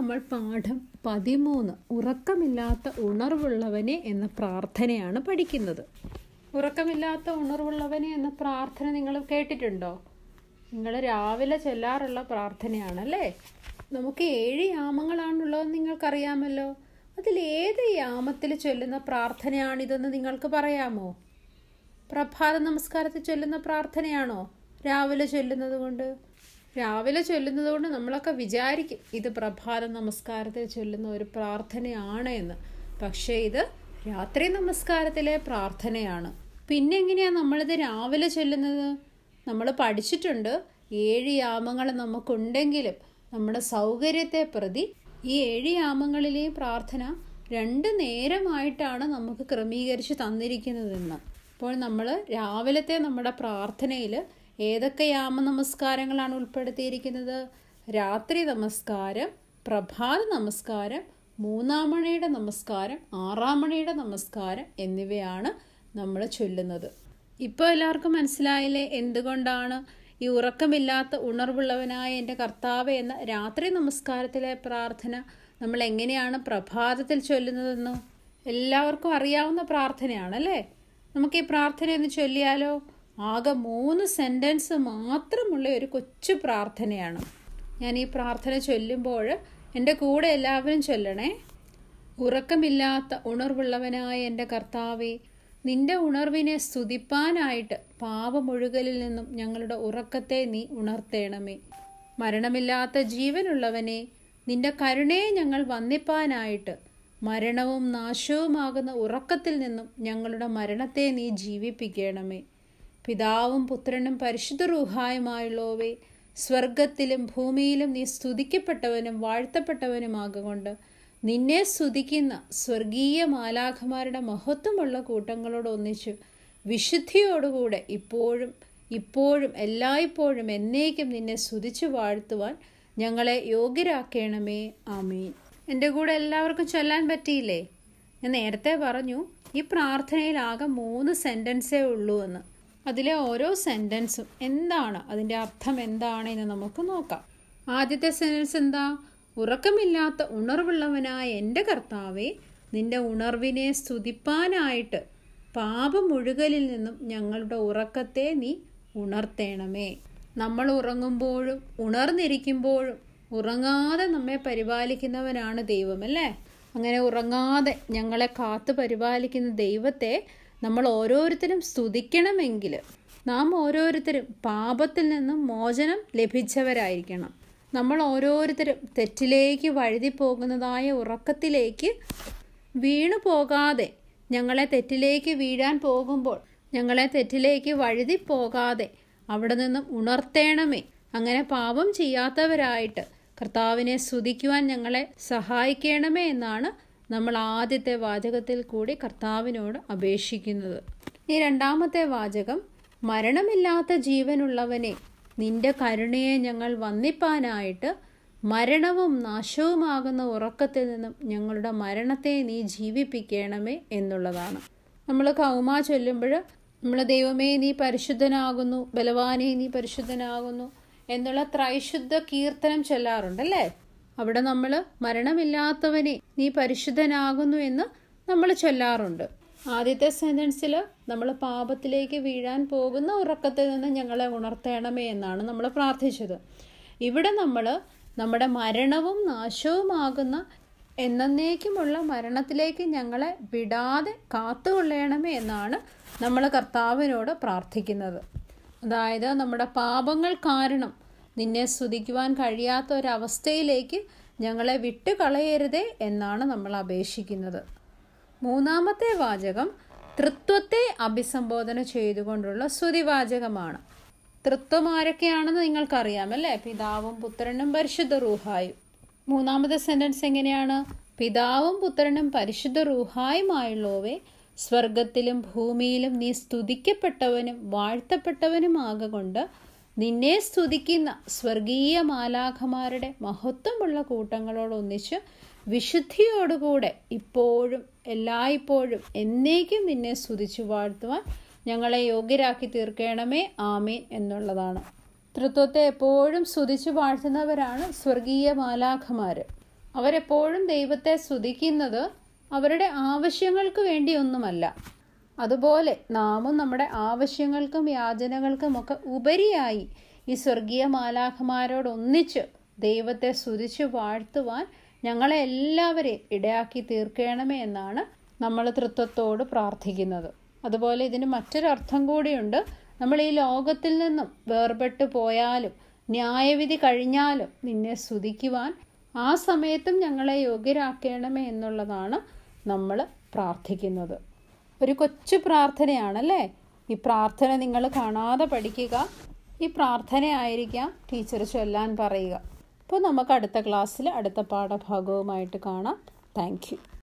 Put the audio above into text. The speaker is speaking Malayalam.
നമ്മൾ പാഠം പതിമൂന്ന് ഉറക്കമില്ലാത്ത ഉണർവുള്ളവനെ എന്ന പ്രാർത്ഥനയാണ് പഠിക്കുന്നത് ഉറക്കമില്ലാത്ത ഉണർവുള്ളവനെ എന്ന പ്രാർത്ഥന നിങ്ങൾ കേട്ടിട്ടുണ്ടോ നിങ്ങൾ രാവിലെ ചൊല്ലാറുള്ള പ്രാർത്ഥനയാണല്ലേ നമുക്ക് ഏഴ് യാമങ്ങളാണുള്ളതെന്ന് നിങ്ങൾക്കറിയാമല്ലോ അതിൽ ഏത് യാമത്തിൽ ചൊല്ലുന്ന പ്രാർത്ഥനയാണിതെന്ന് നിങ്ങൾക്ക് പറയാമോ പ്രഭാത നമസ്കാരത്തിൽ ചൊല്ലുന്ന പ്രാർത്ഥനയാണോ രാവിലെ ചൊല്ലുന്നത് കൊണ്ട് രാവിലെ ചൊല്ലുന്നത് കൊണ്ട് നമ്മളൊക്കെ വിചാരിക്കും ഇത് പ്രഭാത നമസ്കാരത്തിൽ ചൊല്ലുന്ന ഒരു പ്രാർത്ഥനയാണ് എന്ന് പക്ഷേ ഇത് രാത്രി നമസ്കാരത്തിലെ പ്രാർത്ഥനയാണ് പിന്നെ എങ്ങനെയാണ് നമ്മളിത് രാവിലെ ചൊല്ലുന്നത് നമ്മൾ പഠിച്ചിട്ടുണ്ട് ഏഴ് യാമങ്ങൾ നമുക്കുണ്ടെങ്കിലും നമ്മുടെ സൗകര്യത്തെ പ്രതി ഈ ഏഴ് യാമങ്ങളിലെയും പ്രാർത്ഥന രണ്ട് നേരമായിട്ടാണ് നമുക്ക് ക്രമീകരിച്ച് തന്നിരിക്കുന്നതെന്ന് അപ്പോൾ നമ്മൾ രാവിലത്തെ നമ്മുടെ പ്രാർത്ഥനയിൽ ഏതൊക്കെ യാമ നമസ്കാരങ്ങളാണ് ഉൾപ്പെടുത്തിയിരിക്കുന്നത് രാത്രി നമസ്കാരം പ്രഭാത നമസ്കാരം മൂന്നാം മണിയുടെ നമസ്കാരം ആറാം മണിയുടെ നമസ്കാരം എന്നിവയാണ് നമ്മൾ ചൊല്ലുന്നത് ഇപ്പോൾ എല്ലാവർക്കും മനസ്സിലായില്ലേ എന്തുകൊണ്ടാണ് ഈ ഉറക്കമില്ലാത്ത ഉണർവുള്ളവനായ എൻ്റെ കർത്താവ് എന്ന രാത്രി നമസ്കാരത്തിലെ പ്രാർത്ഥന നമ്മൾ എങ്ങനെയാണ് പ്രഭാതത്തിൽ ചൊല്ലുന്നതെന്ന് എല്ലാവർക്കും അറിയാവുന്ന പ്രാർത്ഥനയാണല്ലേ നമുക്ക് ഈ പ്രാർത്ഥന ഒന്ന് ചൊല്ലിയാലോ ആകെ മൂന്ന് സെൻറ്റൻസ് മാത്രമുള്ള ഒരു കൊച്ചു പ്രാർത്ഥനയാണ് ഞാൻ ഈ പ്രാർത്ഥന ചൊല്ലുമ്പോൾ എൻ്റെ കൂടെ എല്ലാവരും ചൊല്ലണേ ഉറക്കമില്ലാത്ത ഉണർവുള്ളവനായ എൻ്റെ കർത്താവെ നിന്റെ ഉണർവിനെ സ്തുതിപ്പാനായിട്ട് പാപമൊഴുകലിൽ നിന്നും ഞങ്ങളുടെ ഉറക്കത്തെ നീ ഉണർത്തേണമേ മരണമില്ലാത്ത ജീവനുള്ളവനെ നിന്റെ കരുണയെ ഞങ്ങൾ വന്നിപ്പാനായിട്ട് മരണവും നാശവുമാകുന്ന ഉറക്കത്തിൽ നിന്നും ഞങ്ങളുടെ മരണത്തെ നീ ജീവിപ്പിക്കണമേ പിതാവും പുത്രനും പരിശുദ്ധ റൂഹായുമായുള്ളവേ സ്വർഗത്തിലും ഭൂമിയിലും നീ സ്തുതിക്കപ്പെട്ടവനും വാഴ്ത്തപ്പെട്ടവനുമാകൊണ്ട് നിന്നെ സ്തുതിക്കുന്ന സ്വർഗീയ മാലാഖമാരുടെ മഹത്വമുള്ള കൂട്ടങ്ങളോട് ഒന്നിച്ച് വിശുദ്ധിയോടുകൂടെ ഇപ്പോഴും ഇപ്പോഴും എല്ലായ്പ്പോഴും എന്നേക്കും നിന്നെ സ്തുതിച്ചു വാഴ്ത്തുവാൻ ഞങ്ങളെ യോഗ്യരാക്കണമേ ആമീൻ എൻ്റെ കൂടെ എല്ലാവർക്കും ചൊല്ലാൻ പറ്റിയില്ലേ ഞാൻ നേരത്തെ പറഞ്ഞു ഈ പ്രാർത്ഥനയിൽ ആകെ മൂന്ന് സെൻറ്റൻസേ ഉള്ളൂ എന്ന് അതിലെ ഓരോ സെൻറ്റൻസും എന്താണ് അതിൻ്റെ അർത്ഥം എന്താണ് എന്ന് നമുക്ക് നോക്കാം ആദ്യത്തെ സെൻറ്റൻസ് എന്താ ഉറക്കമില്ലാത്ത ഉണർവുള്ളവനായ എൻ്റെ കർത്താവെ നിന്റെ ഉണർവിനെ സ്തുതിപ്പാനായിട്ട് പാപമുഴുകലിൽ നിന്നും ഞങ്ങളുടെ ഉറക്കത്തെ നീ ഉണർത്തേണമേ നമ്മൾ ഉറങ്ങുമ്പോഴും ഉണർന്നിരിക്കുമ്പോഴും ഉറങ്ങാതെ നമ്മെ പരിപാലിക്കുന്നവനാണ് ദൈവം അല്ലേ അങ്ങനെ ഉറങ്ങാതെ ഞങ്ങളെ കാത്തു പരിപാലിക്കുന്ന ദൈവത്തെ നമ്മൾ ഓരോരുത്തരും സ്തുതിക്കണമെങ്കിൽ നാം ഓരോരുത്തരും പാപത്തിൽ നിന്നും മോചനം ലഭിച്ചവരായിരിക്കണം നമ്മൾ ഓരോരുത്തരും തെറ്റിലേക്ക് വഴുതി പോകുന്നതായ ഉറക്കത്തിലേക്ക് വീണു പോകാതെ ഞങ്ങളെ തെറ്റിലേക്ക് വീഴാൻ പോകുമ്പോൾ ഞങ്ങളെ തെറ്റിലേക്ക് വഴുതി പോകാതെ അവിടെ നിന്നും ഉണർത്തേണമേ അങ്ങനെ പാപം ചെയ്യാത്തവരായിട്ട് കർത്താവിനെ സ്തുതിക്കുവാൻ ഞങ്ങളെ സഹായിക്കണമേ എന്നാണ് നമ്മൾ ആദ്യത്തെ വാചകത്തിൽ കൂടി കർത്താവിനോട് അപേക്ഷിക്കുന്നത് ഈ രണ്ടാമത്തെ വാചകം മരണമില്ലാത്ത ജീവനുള്ളവനെ നിന്റെ കരുണയെ ഞങ്ങൾ വന്നിപ്പാനായിട്ട് മരണവും നാശവുമാകുന്ന ഉറക്കത്തിൽ നിന്നും ഞങ്ങളുടെ മരണത്തെ നീ ജീവിപ്പിക്കണമേ എന്നുള്ളതാണ് നമ്മൾ കൗമ ചൊല്ലുമ്പോൾ നമ്മൾ ദൈവമേ നീ പരിശുദ്ധനാകുന്നു ബലവാനെ നീ പരിശുദ്ധനാകുന്നു എന്നുള്ള ത്രൈശുദ്ധ കീർത്തനം ചൊല്ലാറുണ്ടല്ലേ അവിടെ നമ്മൾ മരണമില്ലാത്തവനെ നീ പരിശുദ്ധനാകുന്നു എന്ന് നമ്മൾ ചൊല്ലാറുണ്ട് ആദ്യത്തെ സെൻറ്റൻസിൽ നമ്മൾ പാപത്തിലേക്ക് വീഴാൻ പോകുന്ന ഉറക്കത്തിൽ നിന്ന് ഞങ്ങളെ ഉണർത്തണമേ എന്നാണ് നമ്മൾ പ്രാർത്ഥിച്ചത് ഇവിടെ നമ്മൾ നമ്മുടെ മരണവും നാശവുമാകുന്ന എന്നേക്കുമുള്ള മരണത്തിലേക്ക് ഞങ്ങളെ വിടാതെ കാത്തുകൊള്ളണമേ എന്നാണ് നമ്മൾ കർത്താവിനോട് പ്രാർത്ഥിക്കുന്നത് അതായത് നമ്മുടെ പാപങ്ങൾ കാരണം നിന്നെ സ്തുതിക്കുവാൻ കഴിയാത്ത ഒരവസ്ഥയിലേക്ക് ഞങ്ങളെ വിട്ടുകളയരുതേ എന്നാണ് നമ്മൾ അപേക്ഷിക്കുന്നത് മൂന്നാമത്തെ വാചകം തൃത്വത്തെ അഭിസംബോധന ചെയ്തുകൊണ്ടുള്ള സ്തുതിവാചകമാണ് തൃത്വം ആരൊക്കെയാണെന്ന് നിങ്ങൾക്കറിയാം അല്ലേ പിതാവും പുത്രനും പരിശുദ്ധ റൂഹായും മൂന്നാമത്തെ സെൻറ്റൻസ് എങ്ങനെയാണ് പിതാവും പുത്രനും പരിശുദ്ധ റൂഹായുമായുള്ളവേ സ്വർഗത്തിലും ഭൂമിയിലും നീ സ്തുതിക്കപ്പെട്ടവനും വാഴ്ത്തപ്പെട്ടവനുമാകൊണ്ട് നിന്നെ സ്തുതിക്കുന്ന സ്വർഗീയ മാലാഖമാരുടെ മഹത്വമുള്ള കൂട്ടങ്ങളോടൊന്നിച്ച് വിശുദ്ധിയോടുകൂടെ ഇപ്പോഴും എല്ലായ്പ്പോഴും എന്നേക്കും നിന്നെ സ്തുതിച്ചു വാഴ്ത്തുവാൻ ഞങ്ങളെ യോഗ്യരാക്കി തീർക്കണമേ ആമീൻ എന്നുള്ളതാണ് തൃത്വത്തെ എപ്പോഴും സ്തുതിച്ചു വാഴ്ത്തുന്നവരാണ് സ്വർഗീയ മാലാഖമാർ അവരെപ്പോഴും ദൈവത്തെ സ്തുതിക്കുന്നത് അവരുടെ ആവശ്യങ്ങൾക്ക് വേണ്ടിയൊന്നുമല്ല അതുപോലെ നാമും നമ്മുടെ ആവശ്യങ്ങൾക്കും യാചനകൾക്കുമൊക്കെ ഉപരിയായി ഈ സ്വർഗീയ മാലാഖമാരോടൊന്നിച്ച് ദൈവത്തെ സ്തുതിച്ചു വാഴ്ത്തുവാൻ ഞങ്ങളെ എല്ലാവരെയും ഇടയാക്കി തീർക്കണമേ എന്നാണ് നമ്മൾ തൃത്വത്തോട് പ്രാർത്ഥിക്കുന്നത് അതുപോലെ ഇതിന് മറ്റൊരർത്ഥം കൂടിയുണ്ട് നമ്മൾ ഈ ലോകത്തിൽ നിന്നും വേർപെട്ടു പോയാലും ന്യായവിധി കഴിഞ്ഞാലും നിന്നെ സ്തുതിക്കുവാൻ ആ സമയത്തും ഞങ്ങളെ യോഗ്യരാക്കണമേ എന്നുള്ളതാണ് നമ്മൾ പ്രാർത്ഥിക്കുന്നത് ഒരു കൊച്ചു പ്രാർത്ഥനയാണല്ലേ ഈ പ്രാർത്ഥന നിങ്ങൾ കാണാതെ പഠിക്കുക ഈ പ്രാർത്ഥനയായിരിക്കാം ടീച്ചർ ചൊല്ലാൻ പറയുക അപ്പോൾ നമുക്ക് അടുത്ത ക്ലാസ്സിൽ അടുത്ത പാഠഭാഗവുമായിട്ട് കാണാം താങ്ക്